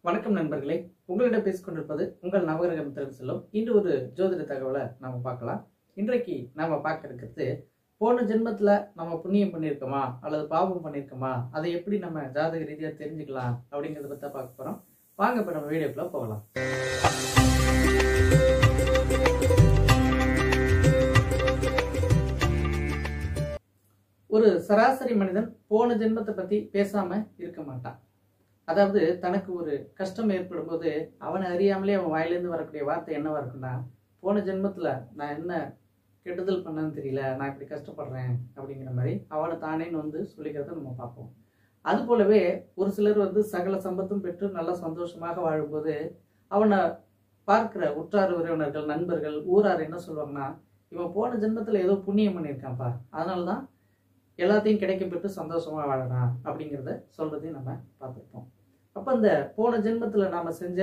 வணக்கம் நண்பர்களே உங்களிடம் பேசிக் கொண்டிருப்பது உங்கள் நவகிரகம் திறன் செல்லும் இன்று ஒரு ஜோதிட தகவலை நாம பார்க்கலாம் இன்றைக்கு நாம பார்க்க இருக்கிறது போன ஜென்மத்துல நம்ம புண்ணியம் பண்ணியிருக்கோமா அல்லது பாவம் பண்ணியிருக்கோமா அதை எப்படி நம்ம ஜாதக ரீதியா தெரிஞ்சுக்கலாம் அப்படிங்கிறத பத்தி தான் பார்க்க போறோம் வாங்க இப்ப நம்ம வீடியோக்குள்ள போகலாம் ஒரு சராசரி மனிதன் போன ஜென்மத்தை பத்தி பேசாம இருக்க மாட்டான் அதாவது தனக்கு ஒரு கஷ்டம் ஏற்படும் போது அவனை அறியாமலே அவன் வாயிலேருந்து வரக்கூடிய வார்த்தை என்னவா இருக்குன்னா போன ஜென்மத்துல நான் என்ன கெடுதல் பண்ணேன்னு தெரியல நான் இப்படி கஷ்டப்படுறேன் அப்படிங்கிற மாதிரி அவனை தானேன்னு வந்து சொல்லிக்கிறத நம்ம பார்ப்போம் அது போலவே ஒரு சிலர் வந்து சகல சம்பத்தும் பெற்று நல்லா சந்தோஷமாக வாழும்போது அவனை பார்க்கிற உற்றார் உறவினர்கள் நண்பர்கள் ஊரார் என்ன சொல்லுவாங்கன்னா இவன் போன ஜென்மத்துல ஏதோ புண்ணியம் பண்ணியிருக்கான்ப்பா அதனால தான் எல்லாத்தையும் கிடைக்க பெற்று சந்தோஷமா வாழறான் அப்படிங்கிறத சொல்றதையும் நம்ம பார்த்துருப்போம் அப்போ இந்த போன ஜென்மத்துல நாம செஞ்ச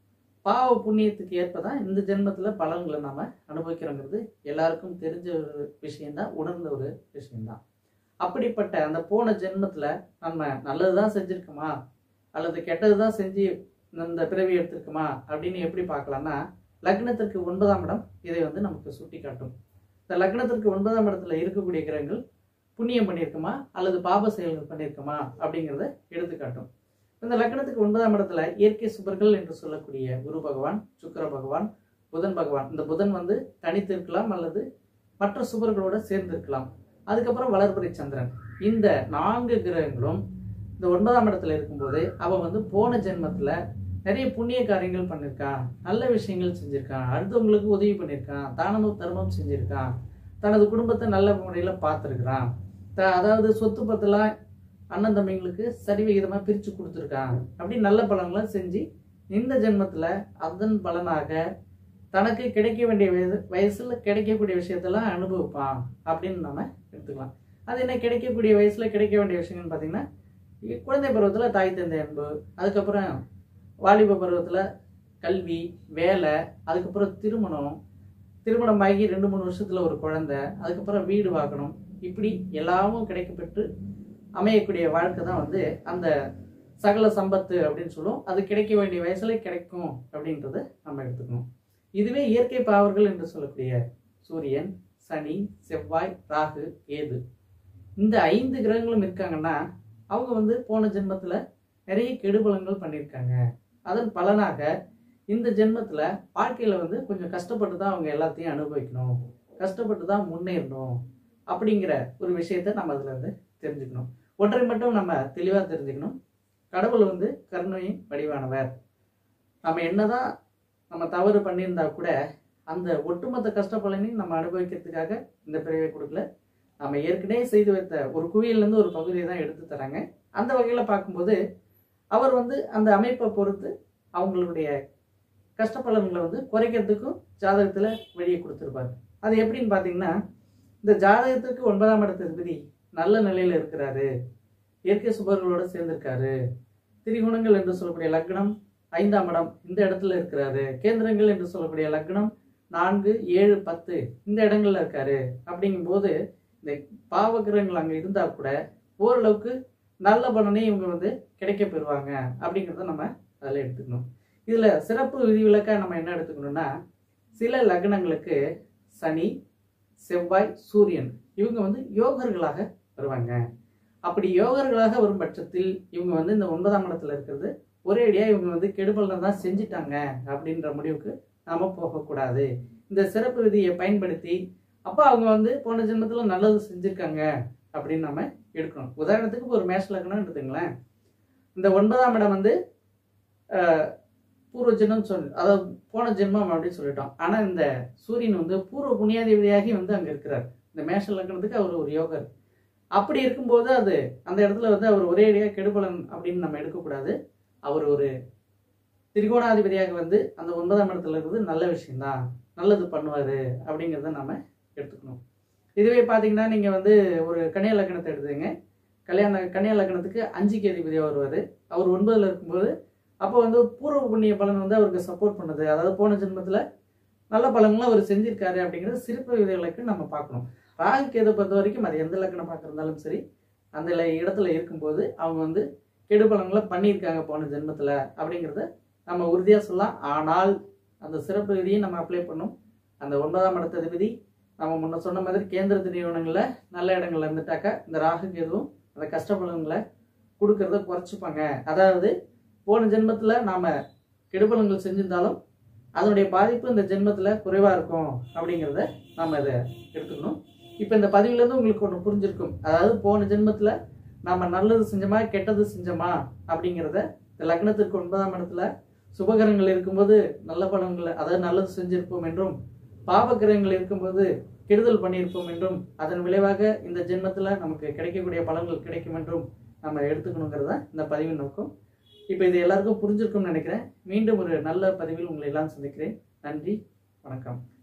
பாவ புண்ணியத்துக்கு ஏற்பதான் இந்த ஜென்மத்துல பலன்களை நாம அனுபவிக்கிறோங்கிறது எல்லாருக்கும் தெரிஞ்ச ஒரு விஷயம்தான் உணர்ந்த ஒரு விஷயம்தான் அப்படிப்பட்ட அந்த போன ஜென்மத்துல நம்ம நல்லதுதான் செஞ்சிருக்கோமா அல்லது கெட்டதுதான் செஞ்சு இந்த பிறவி எடுத்திருக்குமா அப்படின்னு எப்படி பார்க்கலாம்னா லக்னத்திற்கு ஒன்பதாம் இடம் இதை வந்து நமக்கு சுட்டி காட்டும் இந்த லக்னத்திற்கு ஒன்பதாம் இடத்துல இருக்கக்கூடிய கிரகங்கள் புண்ணியம் பண்ணியிருக்குமா அல்லது பாப செயல்கள் பண்ணியிருக்குமா அப்படிங்கிறத எடுத்துக்காட்டும் இந்த லக்னத்துக்கு ஒன்பதாம் இடத்துல இயற்கை சுபர்கள் என்று சொல்லக்கூடிய குரு பகவான் சுக்கர பகவான் புதன் பகவான் இந்த புதன் வந்து தனித்து இருக்கலாம் அல்லது மற்ற சுபர்களோட சேர்ந்து இருக்கலாம் அதுக்கப்புறம் வளர்பிறை சந்திரன் இந்த நான்கு கிரகங்களும் இந்த ஒன்பதாம் இடத்துல இருக்கும்போது அவன் வந்து போன ஜென்மத்துல நிறைய புண்ணிய காரியங்கள் பண்ணியிருக்கான் நல்ல விஷயங்கள் செஞ்சிருக்கான் அடுத்தவங்களுக்கு உதவி பண்ணியிருக்கான் தானமும் தர்மம் செஞ்சிருக்கான் தனது குடும்பத்தை நல்ல முறையில் பார்த்துருக்குறான் த அதாவது சொத்து பத்தெல்லாம் அண்ணன் தம்பிங்களுக்கு சரி விகிதமாக பிரித்து கொடுத்துருக்கான் அப்படி நல்ல பலன்களை செஞ்சு இந்த ஜென்மத்தில் அதன் பலனாக தனக்கு கிடைக்க வேண்டிய வயது வயசில் கிடைக்கக்கூடிய விஷயத்தெல்லாம் அனுபவிப்பான் அப்படின்னு நம்ம எடுத்துக்கலாம் அது என்ன கிடைக்கக்கூடிய வயசில் கிடைக்க வேண்டிய விஷயங்கள்னு பார்த்தீங்கன்னா குழந்தை பருவத்தில் தாய் தந்தை அன்பு அதுக்கப்புறம் வாலிப பருவத்தில் கல்வி வேலை அதுக்கப்புறம் திருமணம் திருமணம் ஆகி ரெண்டு மூணு வருஷத்துல ஒரு குழந்தை அதுக்கப்புறம் வீடு வாங்கணும் இப்படி எல்லாமும் கிடைக்கப்பெற்று அமையக்கூடிய வாழ்க்கை தான் வந்து அந்த சகல சம்பத்து அப்படின்னு சொல்லுவோம் அது கிடைக்க வேண்டிய வயசுல கிடைக்கும் அப்படின்றத நம்ம எடுத்துக்கணும் இதுவே இயற்கை பாவர்கள் என்று சொல்லக்கூடிய சூரியன் சனி செவ்வாய் ராகு கேது இந்த ஐந்து கிரகங்களும் இருக்காங்கன்னா அவங்க வந்து போன ஜென்மத்துல நிறைய கெடுபலங்கள் பண்ணியிருக்காங்க அதன் பலனாக இந்த ஜென்மத்தில் வாழ்க்கையில் வந்து கொஞ்சம் கஷ்டப்பட்டு தான் அவங்க எல்லாத்தையும் அனுபவிக்கணும் கஷ்டப்பட்டு தான் முன்னேறணும் அப்படிங்கிற ஒரு விஷயத்த நம்ம அதில் வந்து தெரிஞ்சுக்கணும் ஒன்றை மட்டும் நம்ம தெளிவாக தெரிஞ்சுக்கணும் கடவுள் வந்து கருணையின் வடிவானவர் நம்ம என்னதான் நம்ம தவறு பண்ணியிருந்தா கூட அந்த ஒட்டுமொத்த கஷ்டப்பலனையும் நம்ம அனுபவிக்கிறதுக்காக இந்த பிறவை கொடுக்கல நம்ம ஏற்கனவே செய்து வைத்த ஒரு குவியல்லேருந்து ஒரு பகுதியை தான் எடுத்து தராங்க அந்த வகையில் பார்க்கும்போது அவர் வந்து அந்த அமைப்பை பொறுத்து அவங்களுடைய கஷ்டப்பலன்களை வந்து குறைக்கிறதுக்கும் ஜாதகத்தில் வழியை கொடுத்துருப்பாரு அது எப்படின்னு பார்த்தீங்கன்னா இந்த ஜாதகத்திற்கு ஒன்பதாம் இடத்திற்கு நல்ல நிலையில் இருக்கிறாரு இயற்கை சுபர்களோட சேர்ந்திருக்காரு திரிகுணங்கள் என்று சொல்லக்கூடிய லக்னம் ஐந்தாம் இடம் இந்த இடத்துல இருக்கிறாரு கேந்திரங்கள் என்று சொல்லக்கூடிய லக்னம் நான்கு ஏழு பத்து இந்த இடங்கள்ல இருக்காரு அப்படிங்கும்போது இந்த பாவகிரகங்கள் அங்கே இருந்தால் கூட ஓரளவுக்கு நல்ல பலனை இவங்க வந்து கிடைக்க பெறுவாங்க அப்படிங்கிறத நம்ம அதில் எடுத்துக்கணும் இதில் சிறப்பு விதிவிலக்காக நம்ம என்ன எடுத்துக்கணும்னா சில லக்னங்களுக்கு சனி செவ்வாய் சூரியன் இவங்க வந்து யோகர்களாக வருவாங்க அப்படி யோகர்களாக வரும் பட்சத்தில் இவங்க வந்து இந்த ஒன்பதாம் இடத்துல இருக்கிறது ஒரேடியாக இவங்க வந்து கெடுபலனை தான் செஞ்சிட்டாங்க அப்படின்ற முடிவுக்கு நாம் போகக்கூடாது இந்த சிறப்பு விதியை பயன்படுத்தி அப்போ அவங்க வந்து போன ஜென்மத்தில் நல்லது செஞ்சுருக்காங்க அப்படின்னு நம்ம எடுக்கணும் உதாரணத்துக்கு ஒரு மேஷ லக்னம் எடுத்துங்களேன் இந்த ஒன்பதாம் இடம் வந்து பூர்வ ஜென்மம் சொல் அதாவது போன ஜென்மம் அப்படின்னு சொல்லிட்டோம் ஆனால் இந்த சூரியன் வந்து பூர்வ புண்ணியாதிபதியாகி வந்து அங்கே இருக்கிறார் இந்த மேஷ லக்னத்துக்கு அவர் ஒரு யோகர் அப்படி இருக்கும்போது அது அந்த இடத்துல வந்து அவர் ஒரேடியாக கெடுபலன் அப்படின்னு நம்ம எடுக்கக்கூடாது அவர் ஒரு திரிகோணாதிபதியாக வந்து அந்த ஒன்பதாம் இடத்துல இருக்கிறது நல்ல விஷயம்தான் நல்லது பண்ணுவார் அப்படிங்கிறத நம்ம எடுத்துக்கணும் இதுவே பார்த்தீங்கன்னா நீங்கள் வந்து ஒரு கன்னியா லக்னத்தை எடுத்துங்க கல்யாண கன்னியா லக்னத்துக்கு அஞ்சுக்கு அதிபதியாக வருவார் அவர் ஒன்பதில் இருக்கும்போது அப்போ வந்து பூர்வ புண்ணிய பலன் வந்து அவருக்கு சப்போர்ட் பண்ணுது அதாவது போன ஜென்மத்தில் நல்ல பலன்களும் அவர் செஞ்சிருக்காரு அப்படிங்கிறது சிறப்பு விதைகளுக்கு நம்ம பார்க்கணும் ராகு கேதை பொறுத்த வரைக்கும் அது எந்த லக்கணம் பார்க்குறதாலும் சரி அந்த இடத்துல இருக்கும்போது அவங்க வந்து கெடு பலன்களை பண்ணியிருக்காங்க போன ஜென்மத்தில் அப்படிங்கிறத நம்ம உறுதியாக சொல்லலாம் ஆனால் அந்த சிறப்பு விதியை நம்ம அப்ளை பண்ணோம் அந்த ஒன்பதாம் இடத்த விதி நம்ம முன்ன சொன்ன மாதிரி கேந்திர நிறுவனங்களில் நல்ல இடங்கள்ல இருந்துட்டாக்கா இந்த ராகு எதுவும் அந்த கஷ்டப்பலன்களை கொடுக்கறத குறைச்சிப்பாங்க அதாவது போன ஜென்மத்தில் நாம் கெடுபலன்கள் செஞ்சிருந்தாலும் அதனுடைய பாதிப்பு இந்த ஜென்மத்தில் குறைவாக இருக்கும் அப்படிங்கிறத நாம் இதை எடுத்துக்கணும் இப்போ இந்த பதிவுலேருந்து உங்களுக்கு ஒன்று புரிஞ்சிருக்கும் அதாவது போன ஜென்மத்தில் நம்ம நல்லது செஞ்சோமா கெட்டது செஞ்சோமா அப்படிங்கிறத இந்த லக்னத்திற்கு ஒன்பதாம் இடத்துல சுபகரங்கள் இருக்கும்போது நல்ல பலன்களை அதாவது நல்லது செஞ்சிருப்போம் என்றும் பாபகிரகங்கள் இருக்கும்போது கெடுதல் பண்ணியிருப்போம் என்றும் அதன் விளைவாக இந்த ஜென்மத்தில் நமக்கு கிடைக்கக்கூடிய பலன்கள் கிடைக்கும் என்றும் நம்ம எடுத்துக்கணுங்கிறத இந்த பதிவின் நோக்கம் இப்போ இது எல்லாருக்கும் புரிஞ்சிருக்கும்னு நினைக்கிறேன் மீண்டும் ஒரு நல்ல பதிவில் உங்களை எல்லாம் சந்திக்கிறேன் நன்றி வணக்கம்